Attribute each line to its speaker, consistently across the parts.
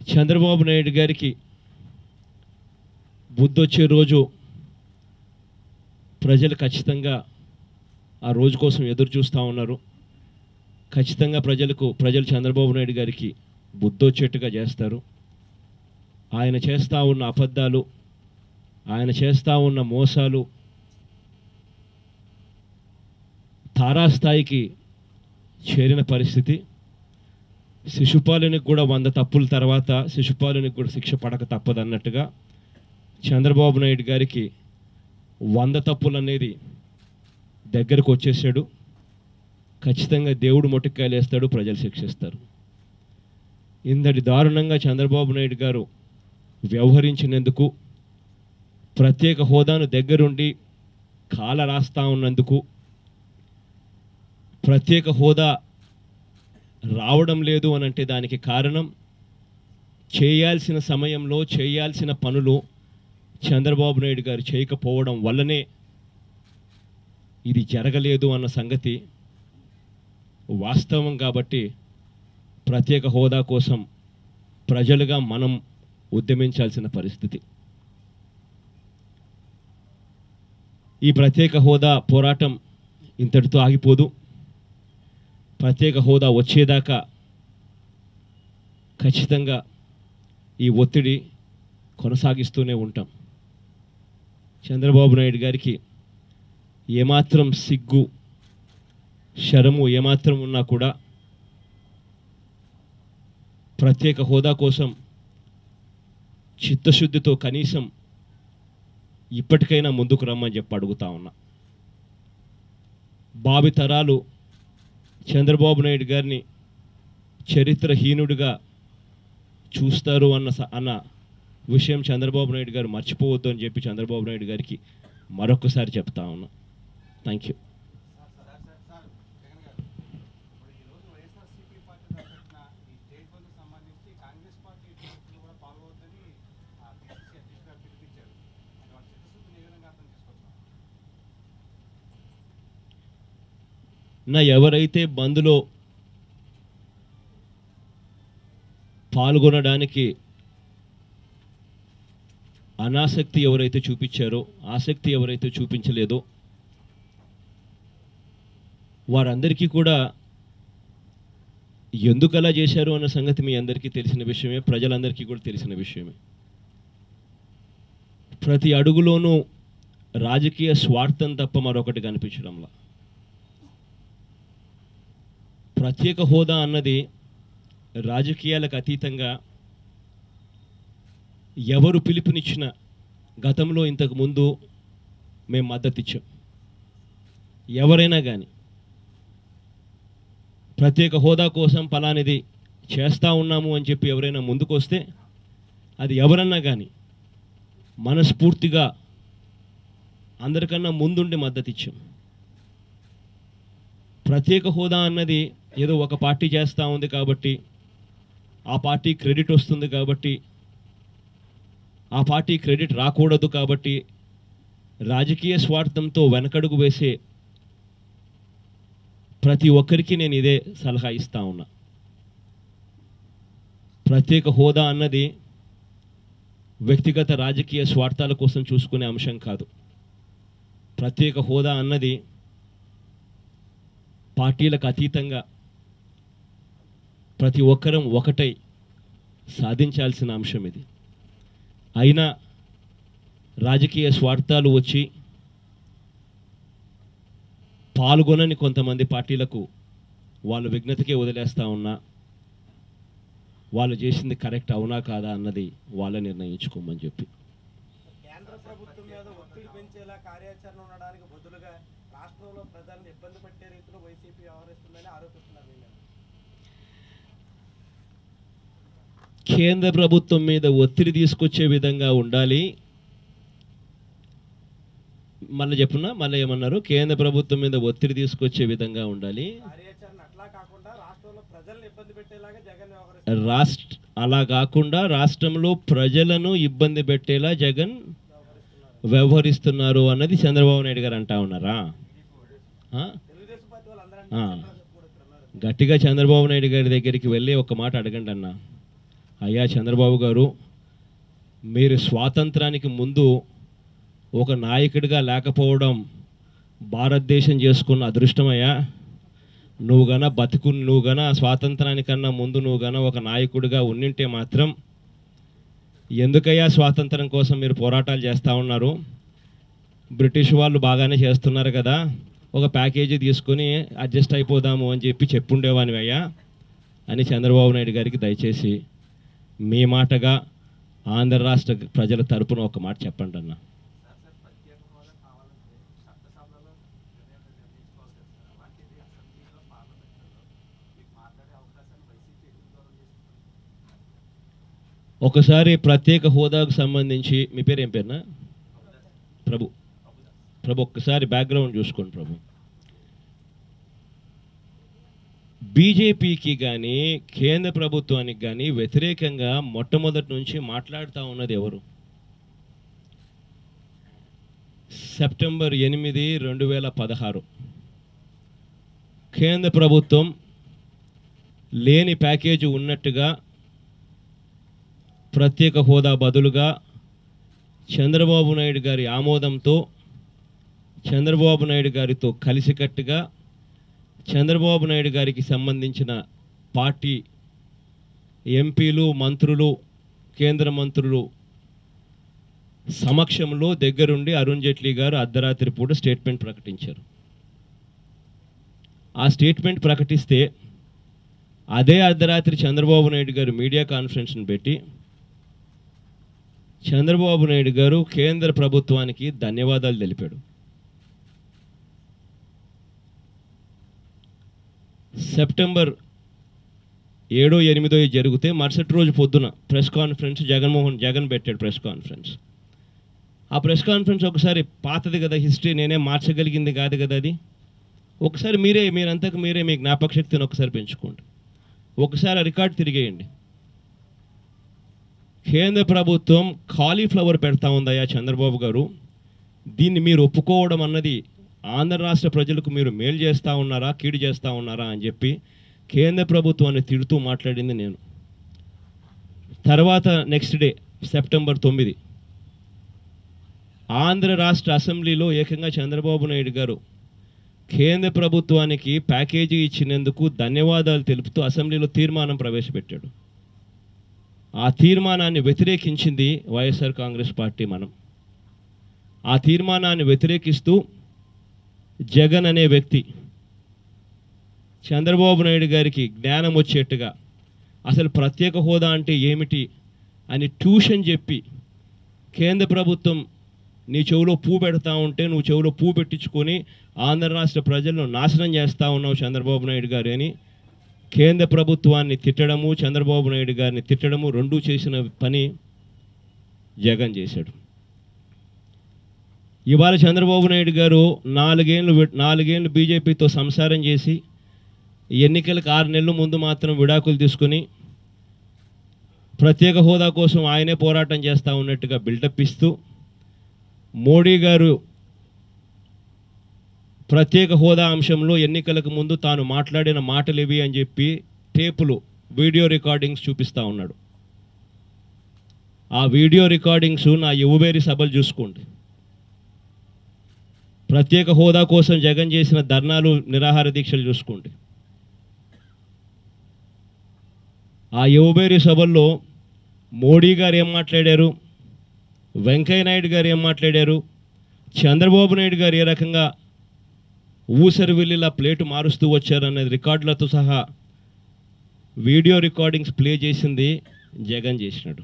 Speaker 1: చంద్రబాబు నాయుడు గారికి బుద్ధి వచ్చే రోజు ప్రజలు ఖచ్చితంగా ఆ రోజు కోసం ఎదురు చూస్తూ ఉన్నారు ఖచ్చితంగా ప్రజలకు ప్రజలు చంద్రబాబు నాయుడు గారికి బుద్ధి వచ్చేట్టుగా చేస్తారు ఆయన చేస్తూ ఉన్న అబద్ధాలు ఆయన చేస్తూ ఉన్న మోసాలు తారాస్థాయికి చేరిన పరిస్థితి శిశుపాలునికి కూడా వంద తప్పుల తర్వాత శిశుపాలునికి కూడా శిక్ష పడక తప్పదన్నట్టుగా చంద్రబాబు నాయుడు గారికి వంద తప్పులు అనేది దగ్గరకు వచ్చేసాడు ఖచ్చితంగా దేవుడు మొటిక్కాయలు వేస్తాడు ప్రజలు శిక్షిస్తారు ఇంతటి దారుణంగా చంద్రబాబు నాయుడు గారు వ్యవహరించినందుకు ప్రత్యేక హోదాను దగ్గరుండి కాల రాస్తా ఉన్నందుకు ప్రత్యేక హోదా రావడం లేదు అని అంటే దానికి కారణం చేయాల్సిన సమయంలో చేయాల్సిన పనులు చంద్రబాబు నాయుడు గారు చేయకపోవడం వల్లనే ఇది జరగలేదు అన్న సంగతి వాస్తవం కాబట్టి ప్రత్యేక హోదా కోసం ప్రజలుగా మనం ఉద్యమించాల్సిన పరిస్థితి ఈ ప్రత్యేక హోదా పోరాటం ఇంతటితో ఆగిపోదు ప్రత్యేక హోదా వచ్చేదాకా ఖచ్చితంగా ఈ ఒత్తిడి కొనసాగిస్తూనే ఉంటాం చంద్రబాబు నాయుడు గారికి ఏమాత్రం సిగ్గు శరము ఏమాత్రం ఉన్నా కూడా ప్రత్యేక హోదా కోసం చిత్తశుద్ధితో కనీసం ఇప్పటికైనా ముందుకు రమ్మని చెప్పి అడుగుతా ఉన్నా భావి తరాలు చంద్రబాబు నాయుడు గారిని చరిత్రహీనుడిగా చూస్తారు అన్న స- అన్న విషయం చంద్రబాబు నాయుడు గారు మర్చిపోవద్దు అని చెప్పి చంద్రబాబు నాయుడు గారికి మరొకసారి చెప్తా ఉన్నా thank you
Speaker 2: sir sir sir Jagan garu ఇప్పుడు ఈ రోజు వైఎస్ఆర్సీపీ పార్టీ తరఫున ఈ స్టేట్ బంద్ సంబంధించి కాంగ్రెస్ పార్టీ ఎన్నికల్లో కూడా పాల్గొవద్దని ఆ పిసిసి అధ్యక్షుడు గారు పిలిపించారు అంటే వాళ్ళ చిత్తశుద్ధిని ఏ విధంగా అర్థం చేసుకోవచ్చు
Speaker 1: నా ఎవరైతే బంద్లో పాల్గొనడానికి అనాసక్తి ఎవరైతే చూపించారో ఆసక్తి ఎవరైతే చూపించలేదో వారందరికీ కూడా ఎందుకు అలా చేశారు అన్న సంగతి మీ అందరికీ తెలిసిన విషయమే ప్రజలందరికీ కూడా తెలిసిన విషయమే ప్రతి అడుగులోనూ రాజకీయ స్వార్థం తప్ప మరొకటి కనిపించడంలా ప్రత్యేక హోదా అన్నది రాజకీయాలకు అతీతంగా ఎవరు పిలుపునిచ్చిన గతంలో ఇంతకు ముందు మేము మద్దతు ఇచ్చాం ఎవరైనా కానీ ప్రత్యేక హోదా కోసం ఫలానిది చేస్తూ ఉన్నాము అని చెప్పి ఎవరైనా ముందుకు వస్తే అది ఎవరన్నా కానీ మనస్ఫూర్తిగా అందరికన్నా ముందుండి మద్దతు ఇచ్చాం ప్రత్యేక హోదా అన్నది ఏదో ఒక పార్టీ చేస్తూ ఉంది కాబట్టి ఆ పార్టీ క్రెడిట్ వస్తుంది కాబట్టి ఆ పార్టీ క్రెడిట్ రాకూడదు కాబట్టి రాజకీయ స్వార్థంతో వెనకడుగు వేసే ప్రతి ఒక్కరికి నేను ఇదే సలహా ఇస్తా ఉన్నా ప్రత్యేక హోదా అన్నది వ్యక్తిగత రాజకీయ స్వార్థాల కోసం చూసుకునే అంశం కాదు ప్రత్యేక హోదా అన్నది పార్టీలకు అతీతంగా ప్రతి ఒక్కరం ఒకటై సాధించాల్సిన అంశం ఇది అయినా రాజకీయ స్వార్థాలు వచ్చి పాల్గొనని కొంతమంది పార్టీలకు వాళ్ళ విఘ్నతకే వదిలేస్తా ఉన్నా వాళ్ళు చేసింది కరెక్ట్ అవునా కాదా అన్నది వాళ్ళే నిర్ణయించుకోమని చెప్పి
Speaker 3: కేంద్ర ప్రభుత్వం మీద ఒత్తిడి పెంచేలా కార్యాచరణ ఉండడానికి బదులుగా రాష్ట్రంలో ప్రజలను ఇబ్బంది పెట్టే రీతిలో వైసీపీ వ్యవహరిస్తుందని ఆరోపిస్తున్నారు వీళ్ళు
Speaker 1: కేంద్ర ప్రభుత్వం మీద ఒత్తిడి తీసుకొచ్చే విధంగా ఉండాలి మళ్ళీ చెప్పున్నా మళ్ళీ ఏమన్నారు కేంద్ర ప్రభుత్వం మీద ఒత్తిడి తీసుకొచ్చే విధంగా ఉండాలి
Speaker 3: కార్యాచరణ అట్లా కాకుండా రాష్ట్రంలో ప్రజలను ఇబ్బంది పెట్టేలాగా జగన్ వ్యవహరిస్తున్నారు
Speaker 1: రాష్ట్ర అలా కాకుండా రాష్ట్రంలో ప్రజలను ఇబ్బంది పెట్టేలా జగన్
Speaker 3: వ్యవహరిస్తున్నారు
Speaker 1: వ్యవహరిస్తున్నారు అన్నది చంద్రబాబు నాయుడు గారు అంటా ఉన్నారా ఆ?
Speaker 3: తెలుగుదేశం పార్టీ వాళ్ళందరూ
Speaker 1: ఆ.
Speaker 3: అంటే కూడా ఇక్కడ ఉన్నారు
Speaker 1: గట్టిగా చంద్రబాబు నాయుడు గారి దగ్గరికి వెళ్ళి ఒక మాట అడగండి అన్న అయ్యా చంద్రబాబు గారు మీరు స్వాతంత్రానికి ముందు ఒక నాయకుడిగా లేకపోవడం భారతదేశం చేసుకున్న అదృష్టమయ్యా నువ్వు గన బతుకు నువ్వు గన స్వాతంత్రానికన్నా ముందు నువ్వు గన ఒక నాయకుడిగా ఉండింటే మాత్రం ఎందుకయ్యా స్వాతంత్రం కోసం మీరు పోరాటాలు చేస్తూ ఉన్నారు బ్రిటిష్ వాళ్ళు బాగానే చేస్తున్నారు కదా ఒక ప్యాకేజీ తీసుకొని అడ్జస్ట్ అయిపోదాము అని చెప్పి చెప్పుండేవాని అయ్యా అని చంద్రబాబు నాయుడు గారికి దయచేసి మీ మాటగా ఆంధ్ర రాష్ట్ర ప్రజల తరపున ఒక మాట చెప్పండి అన్న
Speaker 2: సార్ సార్ ప్రత్యేక హోదా కావాలంటే చట్టసభలలో నిర్ణయం నిర్ణయించుకోవాలి కదా సార్ అలాంటిది అసెంబ్లీలో పార్లమెంట్లో మీకు మాట్లాడే అవకాశాన్ని వైసీపీ ఎందుకు దూరం చేస్తుంది
Speaker 1: ఒకసారి ప్రత్యేక హోదాకు సంబంధించి మీ పేరు ఏం పేరునా ప్రభు ప్రభు ఒక్కసారి బ్యాక్గ్రౌండ్ చూసుకోండి ప్రభు బీజేపీకి కానీ కేంద్ర ప్రభుత్వానికి కానీ వ్యతిరేకంగా మొట్టమొదటి నుంచి మాట్లాడుతూ ఉన్నది ఎవరు సెప్టెంబర్ ఎనిమిది రెండు వేల పదహారు కేంద్ర ప్రభుత్వం లేని ప్యాకేజీ ఉన్నట్టుగా ప్రత్యేక హోదా బదులుగా చంద్రబాబు నాయుడు గారి ఆమోదంతో చంద్రబాబు నాయుడు గారితో కలిసికట్టుగా చంద్రబాబు నాయుడు గారికి సంబంధించిన పార్టీ ఎంపీలు మంత్రులు కేంద్ర మంత్రులు సమక్షంలో దగ్గరుండి అరుణ్ జైట్లీ గారు అర్ధరాత్రి పూట స్టేట్మెంట్ ప్రకటించారు ఆ స్టేట్మెంట్ ప్రకటిస్తే అదే అర్ధరాత్రి చంద్రబాబు నాయుడు గారు మీడియా కాన్ఫరెన్స్ని పెట్టి చంద్రబాబు నాయుడు గారు కేంద్ర ప్రభుత్వానికి ధన్యవాదాలు తెలిపాడు సెప్టెంబర్ ఏడో ఎనిమిదో జరిగితే మరుసటి రోజు పొద్దున ప్రెస్ కాన్ఫరెన్స్ జగన్మోహన్ జగన్ పెట్టాడు ప్రెస్ కాన్ఫరెన్స్ ఆ ప్రెస్ కాన్ఫరెన్స్ ఒకసారి పాతది కదా హిస్టరీ నేనే మార్చగలిగింది కాదు కదా అది ఒకసారి మీరే మీరంతకు మీరే మీ జ్ఞాపక శక్తిని ఒకసారి పెంచుకోండి ఒకసారి ఆ రికార్డ్ తిరిగేయండి కేంద్ర ప్రభుత్వం కాలీఫ్లవర్ పెడతా ఉందయ్యా చంద్రబాబు గారు దీన్ని మీరు ఒప్పుకోవడం అన్నది ఆంధ్ర రాష్ట్ర ప్రజలకు మీరు మేలు చేస్తూ ఉన్నారా కీడు చేస్తూ ఉన్నారా అని చెప్పి కేంద్ర ప్రభుత్వాన్ని తిడుతూ మాట్లాడింది నేను తర్వాత నెక్స్ట్ డే సెప్టెంబర్ తొమ్మిది ఆంధ్ర రాష్ట్ర అసెంబ్లీలో ఏకంగా చంద్రబాబు నాయుడు గారు కేంద్ర ప్రభుత్వానికి ప్యాకేజీ ఇచ్చినందుకు ధన్యవాదాలు తెలుపుతూ అసెంబ్లీలో తీర్మానం ప్రవేశపెట్టాడు ఆ తీర్మానాన్ని వ్యతిరేకించింది వైఎస్ఆర్ కాంగ్రెస్ పార్టీ మనం ఆ తీర్మానాన్ని వ్యతిరేకిస్తూ జగన్ అనే వ్యక్తి చంద్రబాబు నాయుడు గారికి జ్ఞానం వచ్చేట్టుగా అసలు ప్రత్యేక హోదా అంటే ఏమిటి అని ట్యూషన్ చెప్పి కేంద్ర ప్రభుత్వం నీ చెవిలో పూ పెడతా ఉంటే నువ్వు చెవిలో పూ పెట్టించుకొని ఆంధ్ర రాష్ట్ర ప్రజలను నాశనం చేస్తా ఉన్నావు చంద్రబాబు నాయుడు గారు అని కేంద్ర ప్రభుత్వాన్ని తిట్టడము చంద్రబాబు నాయుడు గారిని తిట్టడము రెండూ చేసిన పని జగన్ చేశాడు ఇవాళ చంద్రబాబు నాయుడు గారు నాలుగేళ్ళు వి- నాలుగేళ్ళు బీజేపీతో సంసారం చేసి ఎన్నికలకు ఆరు నెలల ముందు మాత్రం విడాకులు తీసుకుని ప్రత్యేక హోదా కోసం ఆయనే పోరాటం చేస్తూ ఉన్నట్టుగా బిల్డప్ ఇస్తూ మోడీ గారు ప్రత్యేక హోదా అంశంలో ఎన్నికలకు ముందు తాను మాట్లాడిన మాటలు ఇవి అని చెప్పి టేపులు వీడియో రికార్డింగ్స్ చూపిస్తూ ఉన్నాడు ఆ వీడియో రికార్డింగ్స్ నా యువవేరి సభలు చూసుకోండి ప్రత్యేక హోదా కోసం జగన్ చేసిన ధర్నాలు నిరాహార దీక్షలు చూసుకోండి ఆ యువబేరి సభల్లో మోడీ గారు ఏం మాట్లాడారు వెంకయ్య నాయుడు గారు ఏం మాట్లాడారు చంద్రబాబు నాయుడు గారు ఏ రకంగా ఊసరి వెళ్ళిలా ప్లేటు మారుస్తూ వచ్చారనేది రికార్డులతో సహా వీడియో రికార్డింగ్స్ ప్లే చేసింది జగన్ చేసినాడు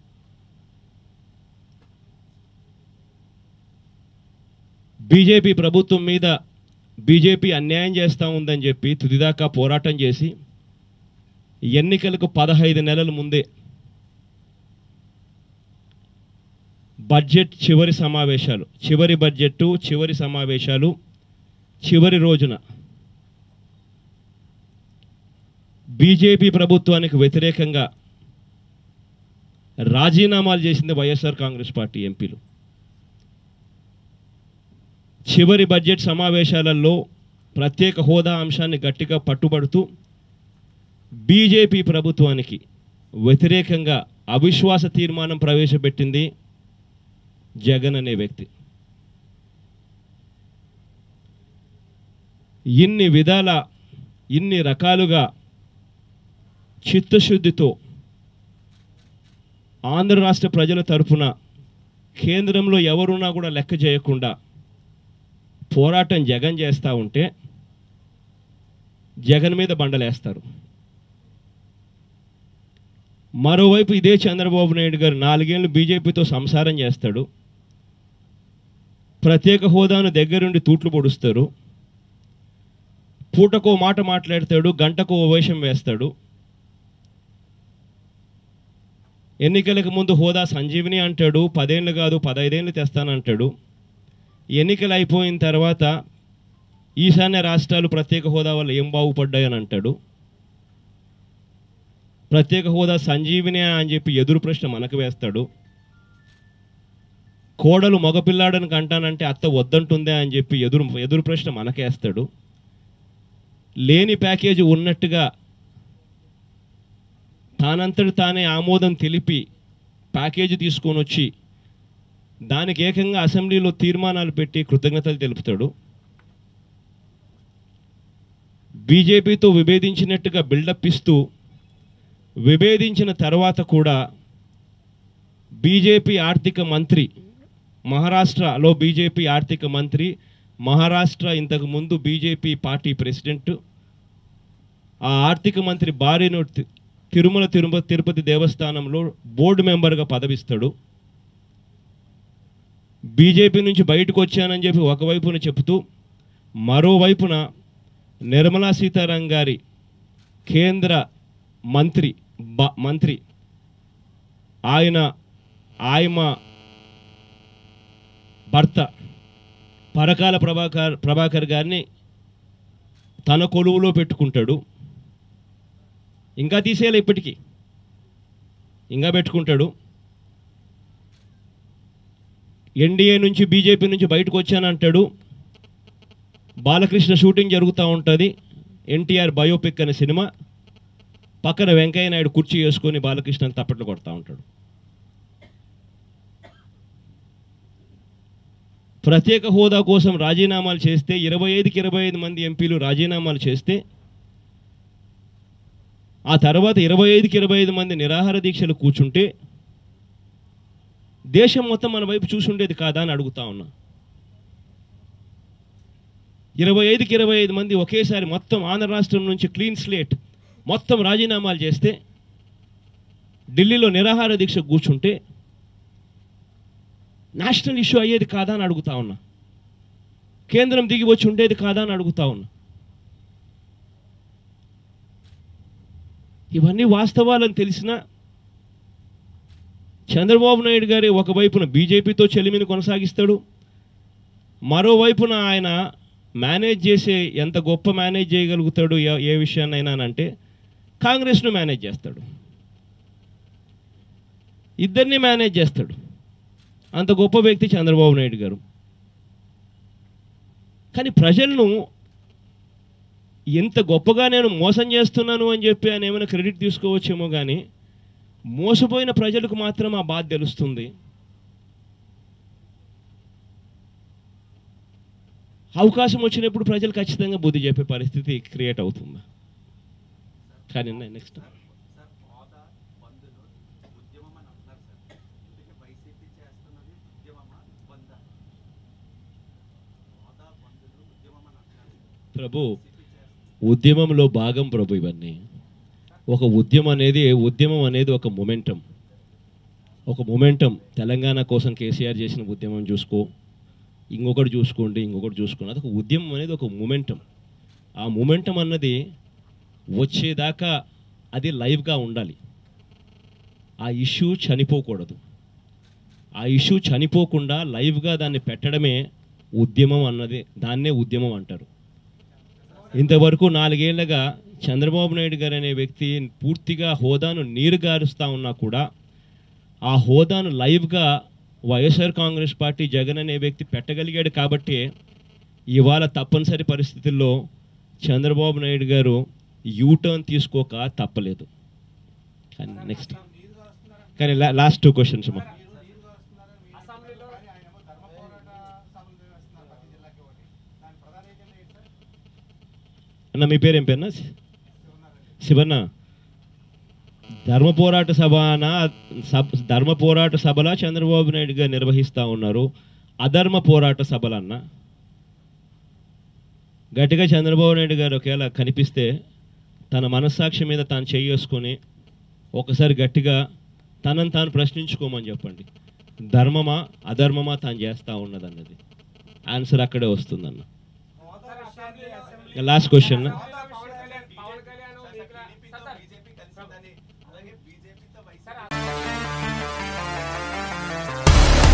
Speaker 1: బీజేపీ ప్రభుత్వం మీద బీజేపీ అన్యాయం చేస్తూ ఉందని చెప్పి తుదిదాకా పోరాటం చేసి ఎన్నికలకు పదహైదు నెలల ముందే బడ్జెట్ చివరి సమావేశాలు చివరి బడ్జెట్ చివరి సమావేశాలు చివరి రోజున బీజేపీ ప్రభుత్వానికి వ్యతిరేకంగా రాజీనామాలు చేసింది వైఎస్ఆర్ కాంగ్రెస్ పార్టీ ఎంపీలు చివరి బడ్జెట్ సమావేశాలలో ప్రత్యేక హోదా అంశాన్ని గట్టిగా పట్టుబడుతూ బీజేపీ ప్రభుత్వానికి వ్యతిరేకంగా అవిశ్వాస తీర్మానం ప్రవేశపెట్టింది జగన్ అనే వ్యక్తి ఇన్ని విధాల ఇన్ని రకాలుగా చిత్తశుద్ధితో ఆంధ్ర రాష్ట్ర ప్రజల తరఫున కేంద్రంలో ఎవరున్నా కూడా లెక్క చేయకుండా పోరాటం జగన్ చేస్తూ ఉంటే జగన్ మీద బండలేస్తారు మరోవైపు ఇదే చంద్రబాబు నాయుడు గారు నాలుగేళ్లు బీజేపీతో సంసారం చేస్తాడు ప్రత్యేక హోదాను దగ్గరుండి తూట్లు పొడుస్తారు పూటకో మాట మాట్లాడతాడు గంటకో ఓ వేషం వేస్తాడు ఎన్నికలకు ముందు హోదా సంజీవిని అంటాడు పదేళ్ళు కాదు పదైదేళ్ళు తెస్తానంటాడు ఎన్నికలు అయిపోయిన తర్వాత ఈశాన్య రాష్ట్రాలు ప్రత్యేక హోదా వల్ల ఏం బాగుపడ్డాయని అంటాడు ప్రత్యేక హోదా సంజీవిని అని చెప్పి ఎదురు ప్రశ్న మనకు వేస్తాడు కోడలు మగపిల్లాడని కంటానంటే అత్త వద్దంటుందే అని చెప్పి ఎదురు ఎదురు ప్రశ్న మనకేస్తాడు లేని ప్యాకేజీ ఉన్నట్టుగా తానంతటి తానే ఆమోదం తెలిపి ప్యాకేజీ తీసుకొని వచ్చి దానికి ఏకంగా అసెంబ్లీలో తీర్మానాలు పెట్టి కృతజ్ఞతలు తెలుపుతాడు బీజేపీతో విభేదించినట్టుగా బిల్డప్ ఇస్తూ విభేదించిన తర్వాత కూడా బీజేపీ ఆర్థిక మంత్రి మహారాష్ట్రలో బీజేపీ ఆర్థిక మంత్రి మహారాష్ట్ర ఇంతకు ముందు బీజేపీ పార్టీ ప్రెసిడెంట్ ఆ ఆర్థిక మంత్రి భార్యను తి- తిరుమల తిరుపతి తిరుపతి దేవస్థానంలో బోర్డు మెంబర్గా పదవిస్తాడు బీజేపీ నుంచి బయటకు వచ్చానని చెప్పి ఒకవైపున చెబుతూ మరోవైపున నిర్మలా సీతారాం గారి కేంద్ర మంత్రి బ- మంత్రి ఆయన ఆయమ భర్త పరకాల ప్రభాకర్ ప్రభాకర్ గారిని తన కొలువులో పెట్టుకుంటాడు ఇంకా తీసేయాలి ఇప్పటికీ ఇంకా పెట్టుకుంటాడు ఎన్డీఏ నుంచి బీజేపీ నుంచి బయటకు వచ్చానంటాడు బాలకృష్ణ షూటింగ్ జరుగుతూ ఉంటుంది ఎన్టీఆర్ బయోపిక్ అనే సినిమా పక్కన వెంకయ్య నాయుడు కుర్చీ వేసుకొని బాలకృష్ణని తప్పట్లు కొడతా ఉంటాడు ప్రత్యేక హోదా కోసం రాజీనామాలు చేస్తే ఇరవై ఐదుకి ఇరవై ఐదు మంది ఎంపీలు రాజీనామాలు చేస్తే ఆ తర్వాత ఇరవై ఐదుకి ఇరవై ఐదు మంది నిరాహార దీక్షలు కూర్చుంటే దేశం మొత్తం మన వైపు చూసుండేది కాదా అని అడుగుతా ఉన్నా ఇరవై ఐదుకి ఇరవై ఐదు మంది ఒకేసారి మొత్తం ఆంధ్ర రాష్ట్రం నుంచి క్లీన్ స్లేట్ మొత్తం రాజీనామాలు చేస్తే ఢిల్లీలో నిరాహార దీక్ష కూర్చుంటే నేషనల్ ఇష్యూ అయ్యేది కాదా అని అడుగుతా ఉన్నా కేంద్రం దిగి వచ్చి ఉండేది కాదా అని అడుగుతా ఉన్నా ఇవన్నీ వాస్తవాలని తెలిసినా చంద్రబాబు నాయుడు గారి ఒకవైపున బీజేపీతో చెలిమిని కొనసాగిస్తాడు మరోవైపున ఆయన మేనేజ్ చేసే ఎంత గొప్ప మేనేజ్ చేయగలుగుతాడు ఏ- ఏ విషయాన్నైనా అంటే కాంగ్రెస్ను మేనేజ్ చేస్తాడు ఇద్దరిని మేనేజ్ చేస్తాడు అంత గొప్ప వ్యక్తి చంద్రబాబు నాయుడు గారు కానీ ప్రజలను ఎంత గొప్పగా నేను మోసం చేస్తున్నాను అని చెప్పి ఆయన ఏమైనా క్రెడిట్ తీసుకోవచ్చేమో కానీ మోసపోయిన ప్రజలకు మాత్రం ఆ బాధ తెలుస్తుంది అవకాశం వచ్చినప్పుడు ప్రజలు ఖచ్చితంగా బుద్ధి చెప్పే పరిస్థితి క్రియేట్ అవుతుంది కానీ నెక్స్ట్
Speaker 2: సార్ హోదా బంధులు ఉద్యమం అని అంటున్నారు సార్ ఇందుకే వైసీపీ చేస్తున్నది ఉద్యమమా బంద హోదా బంధులు ఉద్యమం అని అంటున్నారు
Speaker 1: ప్రభు
Speaker 2: వైసీపీ చేస్తుంది
Speaker 1: ఉద్యమంలో భాగం ప్రభు ఇవన్నీ ఒక ఉద్యమం అనేది ఉద్యమం అనేది ఒక మొమెంటం ఒక మొమెంటం తెలంగాణ కోసం కేసీఆర్ చేసిన ఉద్యమం చూసుకో ఇంకొకటి చూసుకోండి ఇంకొకటి చూసుకోండి అది ఒక ఉద్యమం అనేది ఒక మొమెంటం ఆ మొమెంటం అన్నది వచ్చేదాకా అది లైవ్గా ఉండాలి ఆ ఇష్యూ చనిపోకూడదు ఆ ఇష్యూ చనిపోకుండా లైవ్గా దాన్ని పెట్టడమే ఉద్యమం అన్నది దాన్నే ఉద్యమం అంటారు ఇంతవరకు నాలుగేళ్లుగా చంద్రబాబు నాయుడు గారు అనే వ్యక్తి పూర్తిగా హోదాను నీరుగారుస్తూ ఉన్నా కూడా ఆ హోదాను లైవ్గా వైఎస్ఆర్ కాంగ్రెస్ పార్టీ జగన్ అనే వ్యక్తి పెట్టగలిగాడు కాబట్టి ఇవాళ తప్పనిసరి పరిస్థితుల్లో చంద్రబాబు నాయుడు గారు యూటర్న్ తీసుకోక తప్పలేదు కానీ నెక్స్ట్ కానీ లాస్ట్ టూ క్వశ్చన్స్ అమ్మా
Speaker 2: అసెంబ్లీలో ఆయనేమో ధర్మ పోరాట సభలు నిర్వహిస్తున్నారు ప్రతి జిల్లాకి ఒకటి దాని ప్రధాన ఏజెండా ఏంటి సార్
Speaker 1: అన్న మీ పేరు ఏం పేరునా శివన్న ధర్మ పోరాట సభన సబ్ ధర్మ పోరాట సభల చంద్రబాబు నాయుడు గారు నిర్వహిస్తూ ఉన్నారు అధర్మ పోరాట సభలన్న గట్టిగా చంద్రబాబు నాయుడు గారు ఒకవేళ కనిపిస్తే తన మనస్సాక్షి మీద తాను చేసుకొని ఒకసారి గట్టిగా తనని తాను ప్రశ్నించుకోమని చెప్పండి ధర్మమా అధర్మమా తాను చేస్తూ ఉన్నదన్నది ఆన్సర్ అక్కడే వస్తుందన్న
Speaker 3: హోదా విషయాన్ని అసెంబ్లీ
Speaker 1: లాస్ట్ క్వశ్చన్
Speaker 3: హోదా
Speaker 4: పవన్
Speaker 3: విషయాన్ని
Speaker 4: కళ్యాణ్ పవన్ కళ్యాణ్
Speaker 3: టీడీపీతో
Speaker 4: సార్,
Speaker 3: బీజేపీ కలిసిందని అలాగే బీజేపీతో
Speaker 4: సార్,
Speaker 3: వైసీపీ